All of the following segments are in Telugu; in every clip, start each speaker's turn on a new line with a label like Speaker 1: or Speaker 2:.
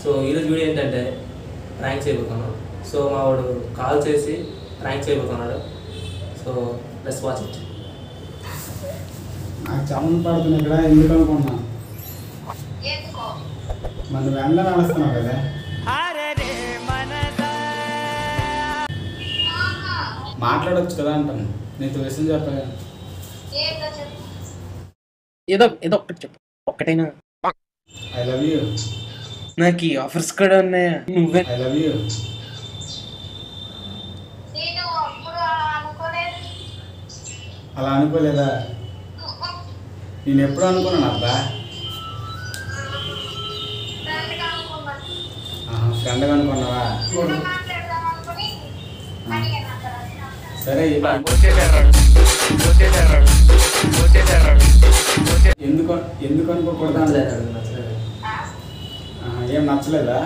Speaker 1: సో ఈరోజు వీడియో ఏంటంటే ప్రాంక్ చేయబోతున్నాం సో మా వాడు కాల్ చేసి ప్రాంక్ చేయబోతున్నాడు సో లెట్స్ వాచ్ ఇట్
Speaker 2: నాకు చమన్ పడుతుంది ఇక్కడ ఎందుకు అనుకున్నా
Speaker 3: ఎందుకో
Speaker 2: మన వెంట నడుస్తున్నావు కదా
Speaker 3: ఆహా.
Speaker 2: మాట్లాడొచ్చు కదా అంటాను నీతో విషయం చెప్పలే
Speaker 3: ఏంటో చెప్పు
Speaker 4: ఏదో ఏదో ఒక్కటి చెప్పు ఒక్కటైనా
Speaker 2: ఐ లవ్ యూ
Speaker 4: నాకు ఈ ఆఫర్స్ కూడా ఉన్నాయా నువ్వే
Speaker 2: ఐ లవ్ యూ
Speaker 3: నేను అప్పుడు అలా అనుకోలేదు
Speaker 2: అలా అనుకోలేదా నేను ఎప్పుడు అనుకున్నాను అబ్బా
Speaker 3: ఫ్రెండ్గా అనుకున్నాను
Speaker 2: ఆహా, ఫ్రెండ్గా అనుకున్నావా
Speaker 3: నేను మాట్లాడదాం అనుకుని అడిగాను అక్కడ
Speaker 2: సరే ఎందుకు ఎందుకు అనుకోకూడదా
Speaker 1: నచ్చలేదు అది నచ్చలేదు
Speaker 2: ఆహా, ఏం నచ్చలేదా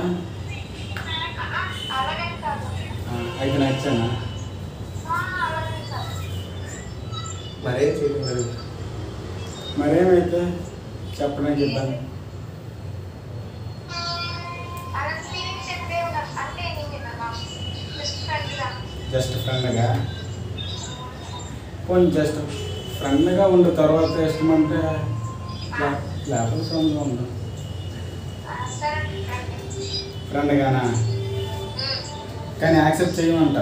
Speaker 3: అలాగే కాదు
Speaker 2: ఆ, అయితే నచ్చానా
Speaker 3: అలాగే కాదు
Speaker 1: మరేం చేయలేదు
Speaker 2: మరేమైతే చెప్పడానికి ఇబ్బంది
Speaker 3: అలా ఫీలింగ్స్ చెప్పే ఉన్నా అంటే నేను బెస్ట్ ఫ్రెండ్గా
Speaker 2: జస్ట్ ఫ్రెండ్గా పోనీ జస్ట్ ఫ్రెండ్గా ఉండు తర్వాత ఇష్టం అంటే లేకపోతే ఫ్రెండ్గా ఉండు
Speaker 3: సరే ఫ్రెండ్
Speaker 2: ఫ్రెండ్గానా కానీ యాక్సెప్ట్ చేయమంట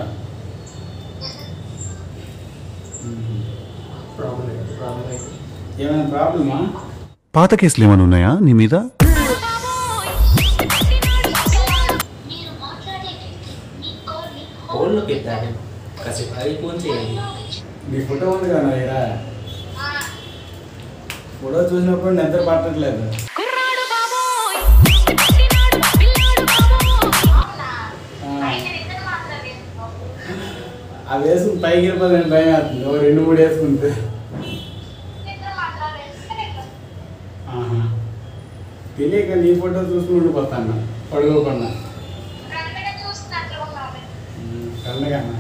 Speaker 2: మ్మ్.
Speaker 1: ప్రాబ్లం ప్రాబ్లం అయితే
Speaker 2: ఏమైనా ప్రాబ్లమా
Speaker 5: పాత కేసులు ఏమైనా ఉన్నాయా నీ మీద
Speaker 3: మీరు మాట్లాడే వ్యక్తి మీ కాల్ని
Speaker 1: ఫోన్లో పెట్టాను కాసేపు అది ఫోన్ చేయండి
Speaker 2: నీ ఫోటో ఉంది కదా ఇరా ఫోటో చూసినప్పుడు నిద్ర పట్టట్లేదు
Speaker 3: అవునా
Speaker 2: ఆ,
Speaker 3: అయితే ఇద్దరు మాట్లాడేసుకో
Speaker 2: అవి వేసుకుని పైకి వెళ్ళిపోదని భయం వేస్తుంది ఓ రెండు మూడు వేసుకుంటే
Speaker 3: ఇద్దరు మాట్లాడేసుకుని
Speaker 2: ఆహా. తెలియక నీ ఫోటో చూసుకుని ఉండిపోతాను పడుకోకుండా
Speaker 3: ఫ్రెండ్గా చూస్తున్నట్లు ఉండాలి
Speaker 2: మ్మ్. ఫ్రెండ్గానా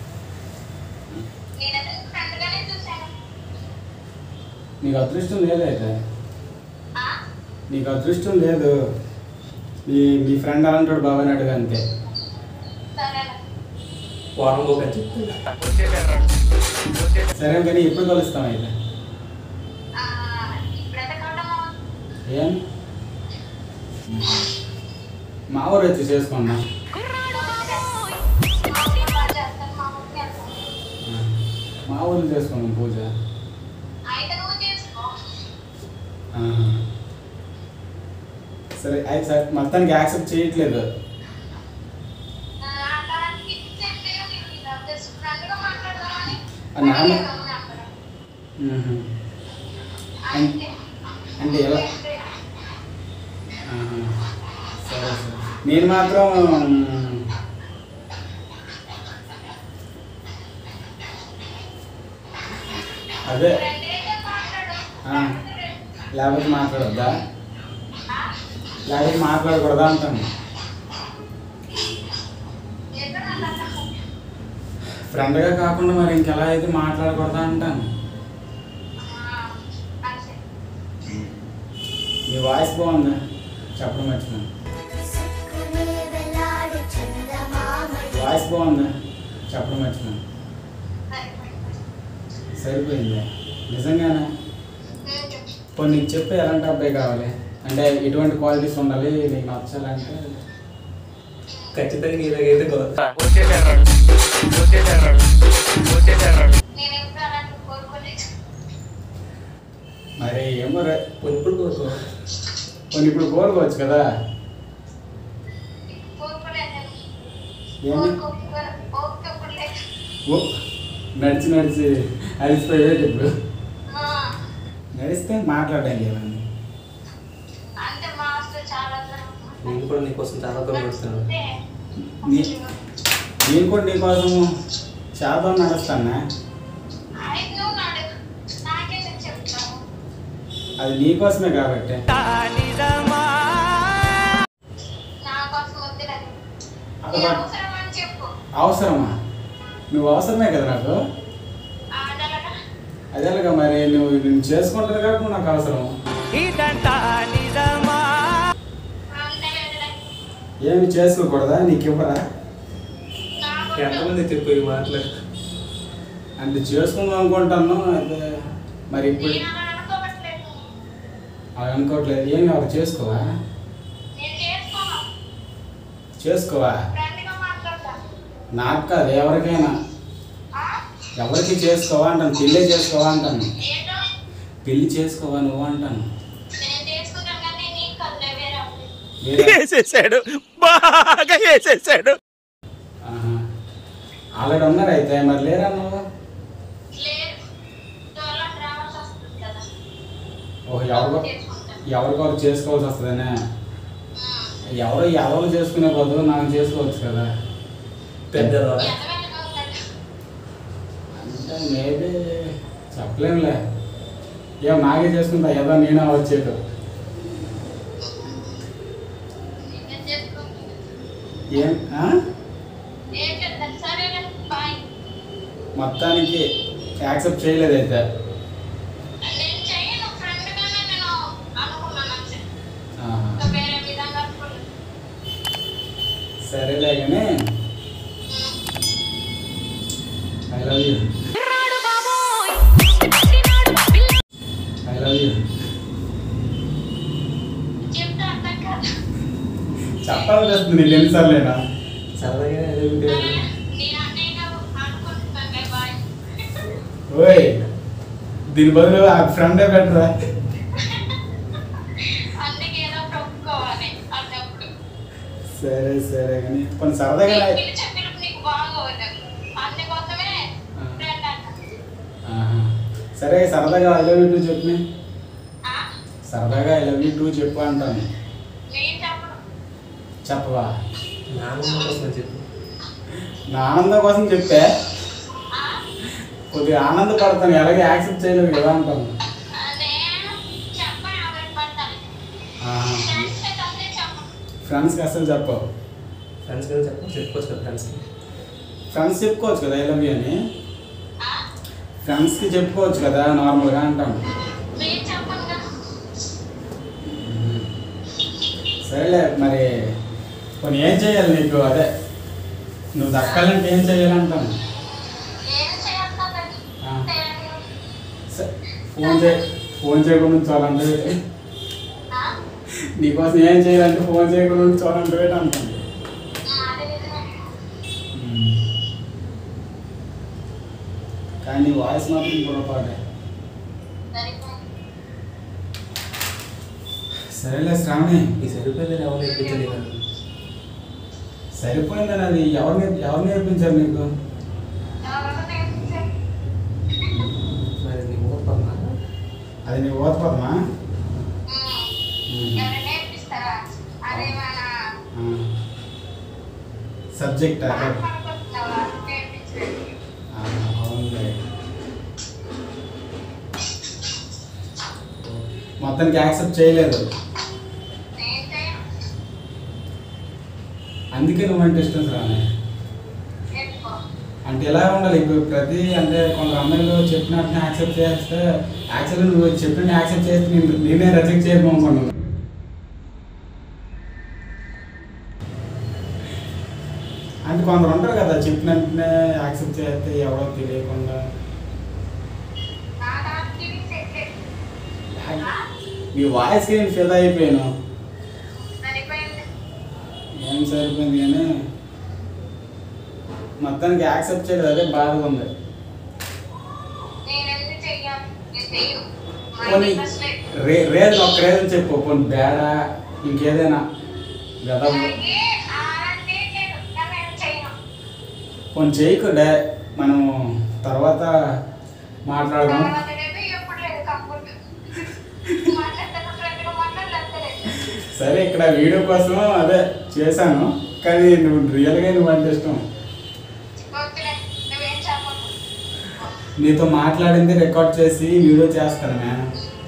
Speaker 3: నేనైతే ఫ్రెండ్గానే చూశాను
Speaker 2: నీకు అదృష్టం లేదైతే
Speaker 3: ఆ?
Speaker 2: నీకు అదృష్టం లేదు నీ మీ ఫ్రెండ్ అలాంటి బాబాయ్ అడుగు అంతే
Speaker 3: సరే
Speaker 1: వారం ఒక చెప్తాను
Speaker 2: సరే కానీ ఎప్పుడు కలుస్తాం అయితే
Speaker 3: ఆ, ఇప్పుడు ఎంత కట్టమో
Speaker 2: ఏం మా ఊరు వచ్చి చేసుకున్నా
Speaker 3: బాగా చేస్తాను మా మమ్మీ వెళ్తాను
Speaker 2: మా ఊరు చేసుకున్నాం పూజ
Speaker 3: అయితే నువ్వు చేసుకో
Speaker 2: ఆహా. సరే అయితే సరే మొత్తానికి యాక్సెప్ట్ చేయట్లేదు
Speaker 3: ఆ, అట్లాంటి చెప్తే నేను ఇలా జస్ట్ ఫ్రెండ్గా మాట్లాడదామని
Speaker 2: ఆ, నాన్న-
Speaker 3: అడిగాను అక్కడ.
Speaker 2: మ్మ్.
Speaker 3: అయితే
Speaker 2: అంటే ఎలా ఆహా. సరే సరే నేను మాత్రం అదే
Speaker 3: ఫ్రెండ్ అయితే మాట్లాడు
Speaker 2: ఆ, లేకపోతే మాట్లాడొద్దా లేకపోతే మాట్లాడకూడదా అంటాను
Speaker 3: ఎక్కడ అలా
Speaker 2: ఫ్రెండ్గా కాకుండా మరి ఇంకెలా అయితే మాట్లాడకూడదా అంటాను
Speaker 3: అంతే
Speaker 2: మీ వాయిస్ బాగుంది చెప్పడం మర్చిపోయాను వాయిస్ బాగుంది చెప్పడం మర్చిపోయాను
Speaker 3: సరిపోయింది
Speaker 2: సరిపోయింది నిజంగానే
Speaker 3: నేను చెప్పు.
Speaker 2: కొన్ని నీకు చెప్పి ఎలాంటి అబ్బాయి కావాలి అంటే ఎటువంటి క్వాలిటీస్ ఉండాలి నీకు నచ్చాలంటే
Speaker 1: ఖచ్చితంగా నీలాగైతే గో-
Speaker 3: నేను ఎప్పుడు అలాంటి కోరుకోలేదు
Speaker 2: మరి ఏమో రే
Speaker 1: ఇప్పుడు కోరుకో
Speaker 2: కొన్ని ఇప్పుడు కోరుకోవచ్చు కదా
Speaker 3: కోరుకోలేదు నేను
Speaker 2: ఏంటి
Speaker 3: కోరుకో ఓకే ఇప్పుడు లేదు
Speaker 2: ఓ నడిచి నడిచి అలిసిపోయేది ఇప్పుడు
Speaker 3: ఆ,
Speaker 2: నడిస్తే మాట్లాడడానికి ఏమన్నా
Speaker 3: అంటే మా హాస్టల్ చాలా దూరం.
Speaker 1: నేను కూడా నీకోసం చాలా దూరం వస్తాను
Speaker 3: అంటే
Speaker 2: నీ- నేను కూడా నీకోసం చాలా నడుస్తానా
Speaker 3: అయితే నువ్వు నాడు నాకే చెప్తావు
Speaker 2: అది నీకోసమే కాబట్టి
Speaker 3: నా కోసం వద్దులేదు
Speaker 2: అది
Speaker 3: నీ
Speaker 2: బట్-
Speaker 3: అవసరం అని చెప్పు
Speaker 2: అవసరమా నువ్వు అవసరమే కదా నాకు
Speaker 3: ఆడలగా
Speaker 2: అదేలాగా మరి నువ్వు నేను చేసుకుంటుంది కాబట్టి నాకు అవసరం
Speaker 3: అంతే లేదులే
Speaker 2: ఏమి చేసుకోకూడదా నీకు ఇవ్వరా
Speaker 3: నాకు
Speaker 1: ఎంతమంది చెప్పు ఈ మాటలు
Speaker 2: అంటే చేసుకుందాం అనుకుంటాను అయితే మరి ఇప్పుడు
Speaker 3: నేను అలా అనుకోవట్లేదు
Speaker 2: అలా అనుకోవట్లేదు ఏమి ఎవరు చేసుకోవా
Speaker 3: నేను చేసుకోను
Speaker 2: చేసుకోవా
Speaker 3: ఫ్రెండ్గా మాట్లాడతా
Speaker 2: నాకు కాదు ఎవరికైనా
Speaker 3: ఆ?
Speaker 2: ఎవరికి చేసుకోవా అంటాను పెళ్ళి చేసుకోవా అంటాను
Speaker 3: ఏంటో
Speaker 2: పెళ్లి చేసుకోవా నువ్వు అంటాను
Speaker 3: నేను చేసుకుంటాను కానీ నీకు కదలే వేరే అమ్మాయి.
Speaker 2: వేరే-
Speaker 4: వేసేసాడు బాగా వేసేసాడు
Speaker 2: ఆహా. ఆల్రెడీ ఉన్నారు అయితే మరి లేరా నువ్వు
Speaker 3: లేదు దూరం రావాల్సి వస్తుంది కదా
Speaker 2: ఓ ఎవరికో
Speaker 3: చేసుకుంటాను
Speaker 2: ఎవరికొకరు చేసుకోవాల్సి వస్తుందనే
Speaker 3: ఉమ్.
Speaker 2: ఎవరు ఎవరు చేసుకునే బదులు నాకు చేసుకోవచ్చు కదా
Speaker 1: పెద్దదా
Speaker 3: ఎంత పెద్దగా ఉందండి
Speaker 2: అంటే మేబీ చెప్పలేంలే ఏం నాకే చేసుకుంటా ఏదో నేనే వచ్చేటు
Speaker 3: నేను చేసుకుంటాను
Speaker 2: ఏం ఆ?
Speaker 3: ఏం చెప్తాను సరేలే బాయ్
Speaker 2: మొత్తానికి యాక్సెప్ట్ చేయలేదైతే
Speaker 3: నేను చెయ్యను ఫ్రెండ్గానే నేను అనుకున్నాను అంతే
Speaker 2: ఆహా.
Speaker 3: ఇంకా వేరే విధంగా అనుకోలేదు
Speaker 2: సరేలే కానీ I love you I love you
Speaker 3: చెప్తే అర్థం కాదు
Speaker 2: చెప్పాలనిపిస్తుంది నీకు ఎన్నిసార్లేనా
Speaker 1: సరదాగా ఎదుగుంటే
Speaker 3: నేను అన్నయ్యగా అనుకుంటున్నాను బాయ్
Speaker 2: ఓయ్ దీని బదులు ఆ ఫ్రెండే బెటరా
Speaker 3: అందుకే ఏదో ఒకటి ఒప్పుకోవాలి అన్నప్పుడు
Speaker 2: సరే సరే కానీ కొన్ని సరదాగా
Speaker 3: నీకు
Speaker 2: రా-
Speaker 3: పిలిచే పిలుపు నీకు బాగోదు అందుకోసమే ఫ్రెండ్ అంట
Speaker 2: ఆహా. సరే సరదాగా ఐ లవ్ యూ టూ చెప్పు
Speaker 3: ఆ?
Speaker 2: సరదాగా ఐ లవ్ యూ టూ చెప్పు అంటాను
Speaker 3: నేను చెప్పను
Speaker 2: చెప్పవా
Speaker 1: నాన్న కోసం చెప్పు
Speaker 2: నా ఆనందం కోసం చెప్పే
Speaker 3: ఆ?
Speaker 2: కొద్దిగా ఆనందపడతాను ఎలాగే యాక్సెప్ట్ చేయలేదు కదా అంటాను
Speaker 3: నేను చెప్పను ఎవరికి పడతాను
Speaker 2: ఆహా.
Speaker 3: ఫ్రెండ్స్ అయితే చెప్పను
Speaker 2: ఫ్రెండ్స్కి అసలు చెప్పవు
Speaker 1: ఫ్రెండ్స్ కదా చెప్పు చెప్పుకోవచ్చు కదా ఫ్రెండ్స్కి
Speaker 2: ఫ్రెండ్స్ చెప్పుకోవచ్చు కదా ఐ లవ్ యూ అని
Speaker 3: ఆ?
Speaker 2: ఫ్రెండ్స్కి చెప్పుకోవచ్చు కదా నార్మల్గా అంటాను
Speaker 3: నేను చెప్పను కదా
Speaker 2: సరేలే మరి కొన్ని ఏం చేయాలి నీకు అదే నువ్వు దక్కాలంటే ఏం చేయాలంటాను
Speaker 3: ఏం చేయాలి కదండి
Speaker 2: ఆ.
Speaker 3: తెలియదు.
Speaker 2: స- ఫోన్ చే ఫోన్ చేయకుండా ఉంచాలంటే
Speaker 3: ఆ?
Speaker 2: నీకోసం ఏం చేయాలంటే ఫోన్ చేయకుండా ఉంచాలంటే అంటాను
Speaker 3: ఆ, అది నిజమే
Speaker 2: కానీ నీ వాయిస్ మాత్రం పొరపాటే
Speaker 3: సరిపోయింది
Speaker 2: సరేలే శ్రావణి
Speaker 1: ఈ సరిపోయిందని ఎవరు నేర్పించలేదు
Speaker 2: సరిపోయిందని అది ఎవరు నేర్పి ఎవరు నేర్పించారు నీకు
Speaker 3: ఎవరో నేర్పించారు
Speaker 1: మరి నీ ఊపమ్మా
Speaker 2: అది నీ ఓతపదమా
Speaker 3: ఎవరు నేర్పిస్తారా అదే మన
Speaker 2: సబ్జెక్ట్ అదే
Speaker 3: అనుకుంటున్నావా నేర్పించారు
Speaker 2: ఆహా, అవునులే మొత్తానికి యాక్సెప్ట్ చేయలేదు
Speaker 3: నేను చేయను
Speaker 2: అందుకే నువ్వంటే ఇష్టం శ్రావణి
Speaker 3: నేర్చుకో
Speaker 2: అంటే ఎలా ఉండాలి ఇప్పుడు ప్రతి అంటే కొందరు అమ్మాయిలు చెప్పినట్టు యాక్సెప్ట్ చేస్తే యాక్చువల్లీ నువ్వు చెప్పిన యాక్సెప్ట్ చేస్తే నేను నేనే రిజెక్ట్ చేయను అనుకున్నాను అంటే కొందరు ఉంటారు కదా చెప్పినట్టునే యాక్సెప్ట్ చేస్తే ఎవరో తెలియకుండా
Speaker 3: నా దానికి సెట్
Speaker 2: నీ వాయిస్కి నేను ఫిదా అయిపోయాను
Speaker 3: సరిపోయింది
Speaker 2: ఏం సరిపోయింది కానీ మొత్తానికి యాక్సెప్ట్ చేయలేదు అదే బాధగా ఉంది
Speaker 3: నేను ఎందుకు చెయ్యాలి నేను చెయ్యను మా
Speaker 2: పోనీ
Speaker 3: ఇంట్రెస్ట్ లేదు
Speaker 2: రే రేజన్ ఒక్క రేజన్ చెప్పు పోనీ బేడా ఇంకేదైనా గదా
Speaker 3: అలాగే అలాంటి లేదు కానీ నేను చెయ్యను
Speaker 2: పోనీ చేయకుండా మనం తర్వాత మాట్లాడదాం
Speaker 3: తర్వాత లేదు ఎప్పుడు లేదు కంఫర్ట్ మాట్లాడతాను ఫ్రెండ్గా మాట్లాడలేదు
Speaker 2: సరే ఇక్కడ వీడియో కోసం అదే చేశాను కానీ నువ్వు రియల్గా నువ్వు అంటే ఇష్టం
Speaker 3: వద్దులే నువ్వేం చెప్పకు
Speaker 2: నీతో మాట్లాడింది రికార్డ్ చేసి వీడియో చేస్తాను మ్యామ్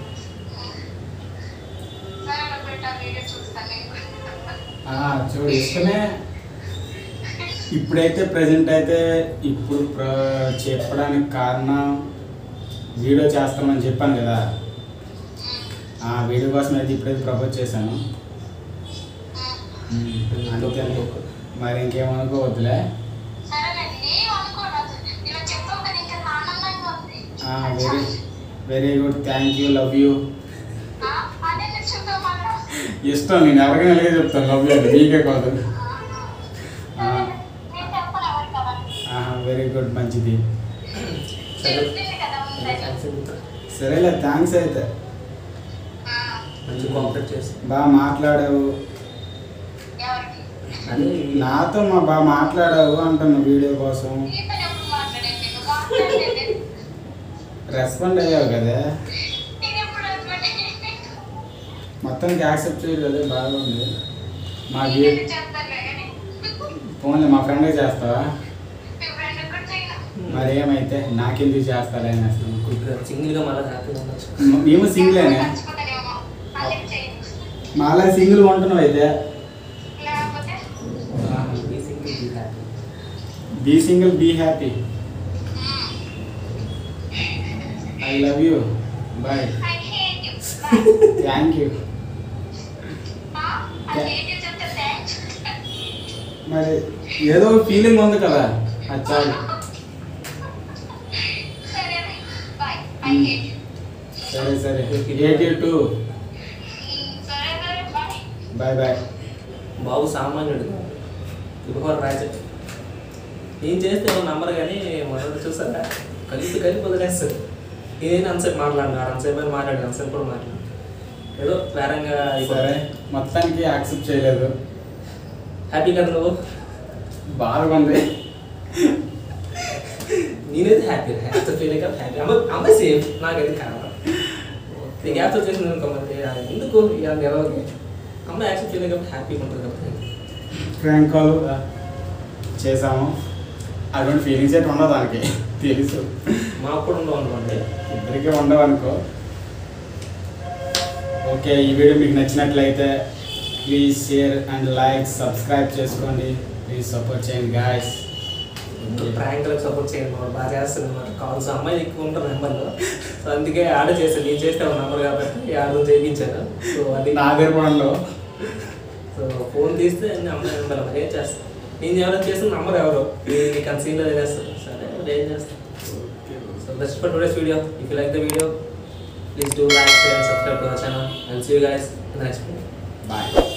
Speaker 3: సరే నువ్వు పెట్టా వీడియో చూస్తాను నేను
Speaker 2: ఆ, చూడు ఇష్టమే ఇప్పుడైతే ప్రజెంట్ అయితే ఇప్పుడు ప్ర- చెప్పడానికి కారణం వీడియో చేస్తామని చెప్పాను కదా ఆ వీడియో కోసం అయితే ఇప్పుడైతే ప్రపోజ్ చేశాను అంతే మరి ఇంకేమనుకోవద్దులే
Speaker 3: సరేనండి అనుకోను ఇలా చెప్తుంటే ఇంకా ఆనందంగా ఉంది
Speaker 2: very very good thank you love you
Speaker 3: ఆ, అదే నేను చెప్తాను మళ్ళా
Speaker 2: ఇష్టం నేను ఎవరికైనా అలాగే చెప్తాను లవ్ యూ నీకే కాదు
Speaker 3: నేను చెప్పను ఎవరికి కదా
Speaker 2: వెరీ గుడ్ మంచిది
Speaker 1: సరే
Speaker 3: చెప్తుంది కదా ముందే
Speaker 1: థ్యాంక్స్ చెబుతా
Speaker 2: సరేలే థ్యాంక్స్ అయితే
Speaker 3: ఆ,
Speaker 1: మంచి కోఆపరేట్ చేసి
Speaker 2: బాగా మాట్లాడావు
Speaker 3: ఎవరికి
Speaker 1: అదే
Speaker 2: నాతో మా బాగా మాట్లాడావు అంటున్నా వీడియో కోసం
Speaker 3: నీతో ఎప్పుడు మాట్లాడేది నువ్వు మాట్లాడేది
Speaker 2: రెస్పాండ్ అయ్యావు కదా
Speaker 3: నేను ఎప్పుడు మాట్లాడేది
Speaker 2: మొత్తానికి యాక్సెప్ట్ చేయలేదు బాగుంది మా వీ
Speaker 3: నేను చేస్తానులే కానీ
Speaker 2: ఫోన్లో మా ఫ్రెండ్కి చేస్తావా
Speaker 3: మీ ఫ్రెండ్ కూడా చేయను
Speaker 2: మరి ఏమైతే నాకెందుకు చేస్తాలే అని అసలు
Speaker 1: సింగిల్గా మళ్ళీ హ్యాపీగా ఉండొచ్చు
Speaker 2: మేము సింగిలేనే
Speaker 3: మర్చిపోతానేమో అదే చేయను
Speaker 2: మాలా సింగిల్ ఉంటున్నావు అయితే
Speaker 3: లేకపోతే
Speaker 1: ఈ సింగిల్ ఈ happy
Speaker 2: be single be happy I love you boy
Speaker 3: I hate you boy
Speaker 2: thank you
Speaker 3: I hate you చెప్తే థ్యాంక్స్
Speaker 2: మరి ఏదో ఫీలింగ్ ఉంది కదా అది చాలు
Speaker 3: సరే బాయ్ ఐ హేట్ యు
Speaker 2: సరే సరే ఎయిట్ యూ టూ
Speaker 3: సరే సరే బాయ్
Speaker 2: బాయ్ బాయ్
Speaker 1: బాబు సామాన్యుడు ఇవ్వరు రాజు నేను చేస్తే ఏమో నమ్మరు కానీ మొదటి చూసారా కలిసి కలిపి వదిలేస్తారు నేను అంతసేపు మాట్లాడినా అంతసేపు అని మాట్లాడాను అంతసేపు కూడా మాట్లాడు ఏదో వేరంగా
Speaker 2: సరే మొత్తానికి యాక్సెప్ట్ చేయలేదు
Speaker 1: హ్యాపీ కదా నువ్వు
Speaker 2: బాగుంది
Speaker 1: నేనైతే హ్యాపీ హ్యాపీ ఫీల్ అయ్యాక హ్యాపీ అమ్మ అమ్మాయి సేఫ్ నాకైతే కావాలి నీకు యాక్సెప్ట్ చేసిన అనుకో మరి ఎందుకు ఇక నిలవకి అమ్మాయి యాక్సెప్ట్ చేయలేదు కాబట్టి హ్యాపీగా ఉంటుంది కాబట్టి
Speaker 2: ఫ్రాంక్ కాల్ చేసాము అటువంటి ఫీలింగ్స్ అయితే ఉండవు దానికి తెలుసు
Speaker 1: మాకు కూడా ఉండవు అనుకోండి
Speaker 2: ఇద్దరికీ ఉండవు అనుకో ఓకే ఈ వీడియో మీకు నచ్చినట్లయితే please share and like subscribe చేసుకోండి ప్లీజ్ సపోర్ట్ చేయండి గాయస్
Speaker 1: ప్రాంక్లకు సపోర్ట్ చేయండి మనం బాగా చేస్తుంది అనమాట కాల్స్ అమ్మాయి ఎక్కువ ఉంటారు నెంబర్లో సో అందుకే ఆర్డర్ చేశాను నేను చేస్తే ఒక నెంబర్ కాబట్టి ఆర్డర్ చేయించాను సో అది
Speaker 2: నా దగ్గర కూడా ఉండవు
Speaker 1: సో ఫోన్ తీస్తే అన్ని అమ్మాయి నెంబర్ మరి ఏం చేస్తాను నేను ఎవరైనా చేసిన నెంబర్ ఎవరు నీకు కన్సీన్లో చేస్తాను సరే మరి ఏం చేస్తాను so best for today's video if you like the video please do like share subscribe to our channel and see you guys next video
Speaker 2: bye